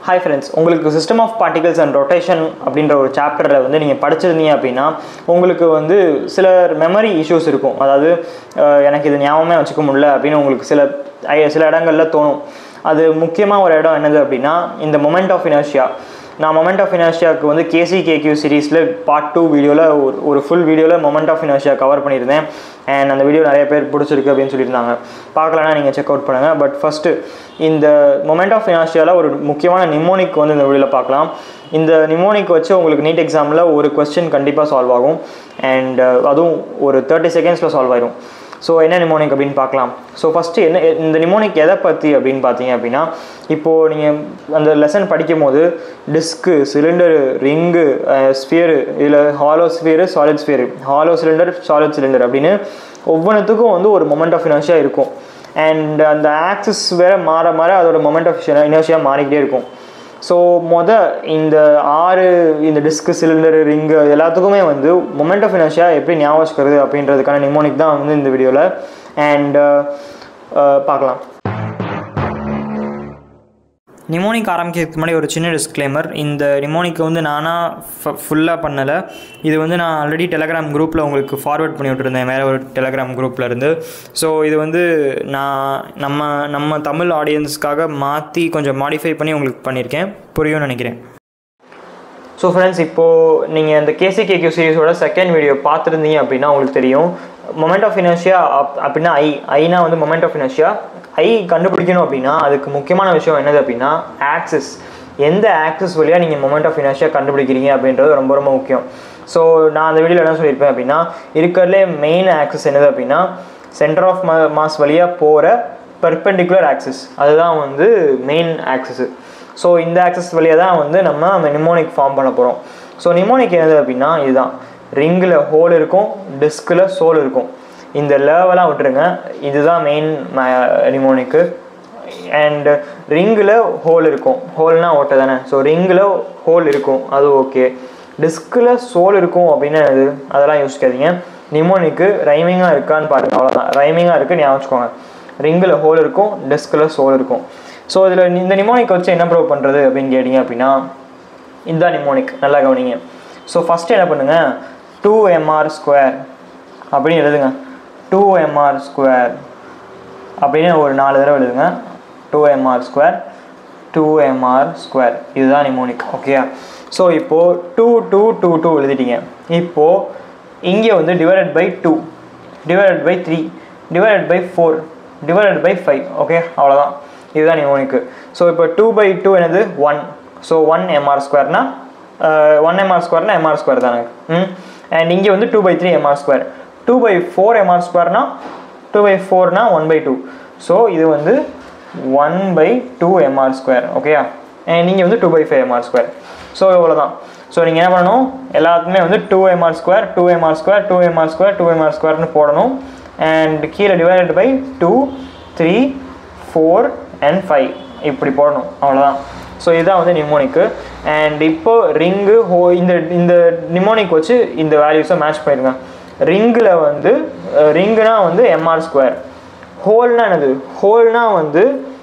hi friends உங்களுக்கு system of particles and rotation அப்படின்ற ஒரு சாப்டரில் வந்து நீங்கள் படிச்சிருந்தீங்க அப்படின்னா உங்களுக்கு வந்து சில மெமரி இஷ்யூஸ் இருக்கும் அதாவது அஹ், எனக்கு இது ஞாபகமே வச்சுக்க முடியல அப்படின்னு உங்களுக்கு சில ஐ- சில இடங்களில் தோணும் அது முக்கியமாக ஒரு இடம் என்னது அப்படின்னா இந்த மொமெண்ட் ஆஃப் இனர்ஷியா நான் மொமெண்ட் ஆஃப் இனர்ஷியாவுக்கு வந்து கேசி கேக்யூ சீரீஸில் பார்ட் டூ வீடியோவில் ஒரு ஒரு ஃபுல் வீடியோவில் மொமெண்ட் ஆஃப் இனர்ஷியா கவர் பண்ணியிருந்தேன் அண்ட் அந்த வீடியோ நிறைய பேர் பிடிச்சிருக்கு அப்படின்னு சொல்லியிருந்தாங்க பார்க்கலன்னா நீங்கள் செக் அவுட் பண்ணுங்கள் பட் ஃபஸ்ட்டு இந்த மொமெண்ட் ஆஃப் இனர்ஷியாவில் ஒரு முக்கியமான நிமோனிக் வந்து இந்த வீடியோவில் பார்க்கலாம் இந்த நிமோனிக் வச்சு உங்களுக்கு நீட் எக்ஸாமில் ஒரு கொஸ்டின் கண்டிப்பாக சால்வ் ஆகும் அண்ட் அதுவும் ஒரு தேர்ட்டி செகண்ட்ஸில் சால்வ் ஆயிரும் ஸோ என்ன நிமோனிக் அப்படின்னு பார்க்கலாம் ஸோ ஃபஸ்ட்டு என்ன இந்த நிமோனிக் எதை பற்றி அப்படின்னு பார்த்தீங்க அப்படின்னா இப்போது நீங்கள் அந்த லெசன் படிக்கும் போது டிஸ்க்கு சிலிண்டரு ரிங்கு ஸ்பியரு இதில் hollow sphere solid sphere hollow cylinder solid cylinder அப்படின்னு ஒவ்வொன்றுத்துக்கும் வந்து ஒரு மொமெண்ட் ஆஃப் இனர்ஷியா இருக்கும் அண்ட் அந்த ஆக்சிஸ் வேறு மாற மாற அதோட மொமெண்ட் ஆஃப் இனர்ஷியா மாறிக்கிட்டே இருக்கும் ஸோ மொத இந்த ஆறு இந்த டிஸ்க் சிலிண்டர் ரிங்கு எல்லாத்துக்குமே வந்து மொமெண்ட் ஆஃப் இனர்ஷியா எப்படி ஞாபகம் வச்சுக்கிறது அப்படின்றதுக்கான நிமோனிக் தான் வந்து இந்த வீடியோவில் அண்ட் பார்க்கலாம் நிமோனிக் ஆரம்பிக்கிறதுக்கு முன்னாடி ஒரு சின்ன டிஸ்க்ளைமர் இந்த நிமோனிக்கு வந்து நானாக ஃபுல்லாக பண்ணலை இது வந்து நான் ஆல்ரெடி டெலகிராம் குரூப்பில் உங்களுக்கு ஃபார்வர்ட் பண்ணி விட்டுருந்தேன் வேறு ஒரு டெலகிராம் குரூப்பில் இருந்து ஸோ இது வந்து நான் நம்ம நம்ம தமிழ் ஆடியன்ஸ்க்காக மாற்றி கொஞ்சம் மாடிஃபை பண்ணி உங்களுக்கு பண்ணியிருக்கேன் புரியும்னு நினைக்கிறேன் ஸோ ஃப்ரெண்ட்ஸ் இப்போது நீங்கள் இந்த கேசிகேக்யூ சீரிஸோட செகண்ட் வீடியோ பார்த்துருந்தீங்க அப்படின்னா உங்களுக்கு தெரியும் மொமெண்ட் ஆஃப் இனர்ஷியா அப் அப்படின்னா ஐ ஐனா வந்து மொமெண்ட் ஆஃப் இனர்ஷியா ஐ கண்டுபிடிக்கணும் அப்படின்னா அதுக்கு முக்கியமான விஷயம் என்னது அப்படின்னா ஆக்சிஸ் எந்த ஆக்சிஸ் வழியாக நீங்கள் மொமெண்ட் ஆஃப் இனர்ஷியா கண்டுபிடிக்கிறீங்க அப்படின்றது ரொம்ப ரொம்ப முக்கியம் ஸோ நான் அந்த வீடியோவில் என்ன சொல்லியிருப்பேன் அப்படின்னா இருக்கிறதுலே மெயின் ஆக்சிஸ் என்னது அப்படின்னா சென்டர் ஆஃப் மாஸ் வழியாக போகிற பெர்பெண்டிகுலர் ஆக்சிஸ் அதுதான் வந்து மெயின் ஆக்சிஸு ஸோ இந்த ஆக்சஸ் வழியாக தான் வந்து நம்ம நிமோனிக் ஃபார்ம் பண்ண போகிறோம் ஸோ நிமோனிக் என்னது அப்படின்னா இதுதான் ரிங்கில் ஹோல் இருக்கும் டிஸ்கில் சோல் இருக்கும் இந்த லேவெல்லாம் விட்டுருங்க இதுதான் மெயின் நிமோனிக்கு அண்ட் ரிங்கில் ஹோல் இருக்கும் ஹோல்னா ஓட்டை தானே ஸோ ரிங்கில் ஹோல் இருக்கும் அது ஓகே டிஸ்கில் சோல் இருக்கும் அப்படின்னு அது அதெல்லாம் யோசிக்காதீங்க நிமோனிக்கு ரைமிங்காக இருக்கான்னு பாருங்க அவ்வளோதான் ரைமிங்காக இருக்குது ஞாபகம் வச்சுக்கோங்க ரிங்கில் ஹோல் இருக்கும் டிஸ்கில் சோல் இருக்கும் ஸோ இதில் இந்த நிமோனிக் வச்சு என்ன ப்ரூவ் பண்ணுறது அப்படின்னு கேட்டிங்க அப்படின்னா இதுதான் நிமோனிக் நல்லா கவனிங்க ஸோ ஃபஸ்ட்டு என்ன பண்ணுங்கள் டூ எம்ஆர் ஸ்கொயர் அப்படின்னு எழுதுங்க டூ எம்ஆர் ஸ்கொயர் அப்படின்னு ஒரு நாலு தடவை எழுதுங்க two MR square two MR square இதுதான் நிமோனிக் ஓகே ஸோ இப்போது டூ டூ டூ டூ எழுதிட்டீங்க இப்போது இங்கே வந்து divided by two divided by three divided by four divided by five okay அவ்வளோதான் இதுதான் நிமோனிக்கு ஸோ இப்போ டூ பை டூ என்னது ஒன் ஸோ ஒன் எம்ஆர் ஸ்கொயர்னா ஒன் எம்ஆர் ஸ்கொயர்னா எம்ஆர் ஸ்கொயர் தானே ம் அண்ட் இங்கே வந்து two by three MR square two by four MR ஸ்கொயர்னா two by ஃபோர்னா ஒன் பை டூ ஸோ இது வந்து one by two MR square ஓகேயா அண்ட் நீங்கள் வந்து two by five MR square so இவ்வளோதான் ஸோ நீங்கள் என்ன பண்ணணும் எல்லாத்துக்குமே வந்து two MR square two MR square two MR square two MR ஸ்கொயர்னு போடணும் அண்ட் கீழே divided by two three four and five இப்படி போடணும் அவ்வளோதான் ஸோ இதுதான் வந்து நிமோனிக்கு அண்ட் இப்போ ரிங்கு ஹோ இந்த இந்த நிமோனிக் வச்சு இந்த வேல்யூஸை மேட்ச் பண்ணிடுங்க ரிங்கில் வந்து ரிங்குனா வந்து எம்ஆர் ஸ்கொயர் ஹோல்னா என்னது ஹோல்னா வந்து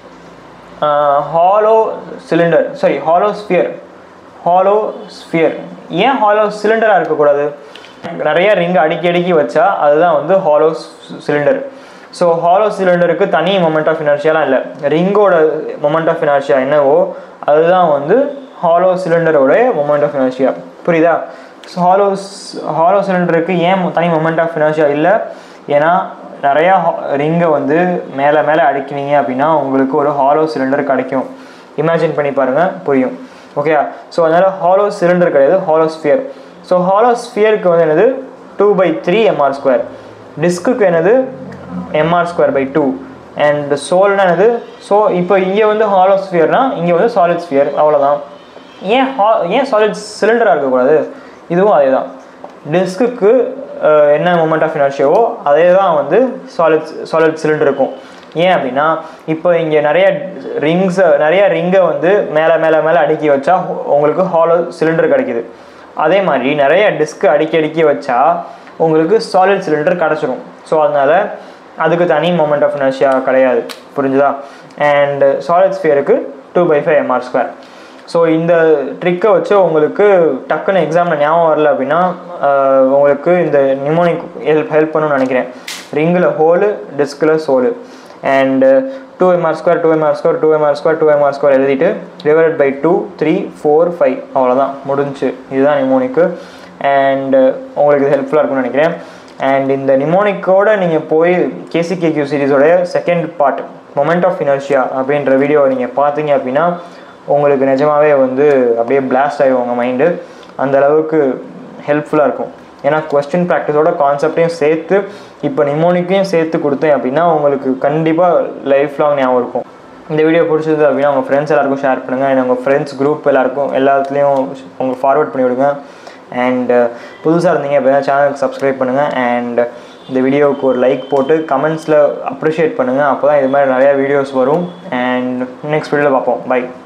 hollow cylinder sorry hollow sphere hollow sphere ஏன் ஹாலோ சிலிண்டராக இருக்கக்கூடாது நிறைய ரிங் அடுக்கி அடுக்கி வச்சா அதுதான் வந்து ஹாலோ சிலிண்டர் ஸோ ஹாலோ சிலிண்டருக்கு தனி மொமெண்ட் ஆஃப் இனர்ஷியாலாம் இல்லை ரிங்கோட மொமெண்ட் ஆஃப் இனர்ஷியா என்னவோ அதுதான் வந்து ஹாலோ சிலிண்டரோட மொமெண்ட் ஆஃப் இனர்ஷியா புரியுதா ஸோ ஹாலோ ஹாலோ சிலிண்டருக்கு ஏன் தனி மொமெண்ட் ஆஃப் இனர்ஷியா இல்லை ஏன்னா நிறையா ரிங்கை வந்து மேலே மேலே அடிக்கினீங்க அப்படின்னா உங்களுக்கு ஒரு ஹாலோ சிலிண்டர் கிடைக்கும் இமேஜின் பண்ணி பாருங்கள் புரியும் ஓகே ஸோ அதனால் ஹாலோ சிலிண்டர் கிடையாது ஹாலோ ஸ்பியர் ஸோ ஹாலோ ஸ்பியருக்கு வந்து என்னது two by three MR square டிஸ்க்குக்கு என்னது MR square by two and சோல்னா என்னது ஸோ இப்போ இங்கே வந்து ஹாலோ ஸ்பியர்னா இங்கே வந்து சாலிட் ஸ்பியர் அவ்வளோதான் ஏன் ஹா ஏன் சாலிட் சிலிண்டராக இருக்கக்கூடாது இதுவும் அதே தான் டிஸ்க்குக்கு என்ன மூமெண்ட் ஆஃப் இனர்ஷியாவோ அதே தான் வந்து சாலிட் சாலிட் சிலிண்டர் இருக்கும் ஏன் அப்படின்னா இப்போ இங்கே நிறைய ரிங்ஸை நிறைய ரிங்கை வந்து மேலே மேலே மேலே அடுக்கி வச்சா உங்களுக்கு ஹாலோ சிலிண்டர் கிடைக்கிது அதே மாதிரி நிறைய டிஸ்க்கு அடுக்கி அடுக்கி வச்சா உங்களுக்கு சாலிட் சிலிண்டர் கிடச்சிரும் ஸோ அதனால் அதுக்கு தனி மொமெண்ட் ஆஃப் இனர்ஷியா கிடையாது புரிஞ்சுதா அண்ட் சாலிட் ஸ்பியருக்கு two by five MR square so இந்த ட்ரிக்கை வச்சு உங்களுக்கு டக்குன்னு எக்ஸாமில் ஞாபகம் வரல அப்படின்னா ஆஹ், உங்களுக்கு இந்த நிமோனிக் ஹெல்ப் ஹெல்ப் பண்ணணும்னு நினைக்கிறேன் ரிங்கில் ஹோலு டிஸ்கில் சோலு and two MR square two MR square two MR square two MR square எழுதிட்டு divided by two three four five அவ்வளோதான் முடிஞ்சு இதுதான் நிமோனிக்கு அண்டு உங்களுக்கு இது ஹெல்ப்ஃபுல்லாக இருக்கும்னு நினைக்கிறேன் அண்ட் இந்த நிமோனிக்கோட நீங்கள் போய் கேசிகேக்யூ சீரிஸோடைய second part moment of inertia அப்படின்ற வீடியோவை நீங்கள் பார்த்தீங்க அப்படின்னா உங்களுக்கு நிஜமாவே வந்து அப்படியே பிளாஸ்ட் ஆகிடும் உங்கள் மைண்டு அந்த அளவுக்கு ஹெல்ப்ஃபுல்லாக இருக்கும் ஏன்னா கொஸ்டின் ப்ராக்டிஸோட கான்செப்டையும் சேர்த்து இப்போ நிமோனிக்கையும் சேர்த்து கொடுத்தேன் அப்படின்னா உங்களுக்கு கண்டிப்பாக லைஃப் லாங் ஞாபகம் இருக்கும் இந்த வீடியோ பிடிச்சது அப்படின்னா உங்கள் ஃப்ரெண்ட்ஸ் எல்லாருக்கும் ஷேர் பண்ணுங்கள் அண்ட் உங்கள் ஃப்ரெண்ட்ஸ் குரூப் எல்லாருக்கும் எல்லாத்துலேயும் உங்களுக்கு ஃபார்வர்ட் பண்ணி விடுங்க அண்ட் புதுசாக இருந்தீங்க அப்படின்னா சேனலுக்கு சப்ஸ்கிரைப் பண்ணுங்கள் அண்ட் இந்த வீடியோவுக்கு ஒரு லைக் போட்டு கமெண்ட்ஸில் அப்ரிஷியேட் பண்ணுங்கள் அப்போ தான் இது மாதிரி நிறையா வீடியோஸ் வரும் அண்ட் நெக்ஸ்ட் வீடியோவில் பார்ப்போம் பை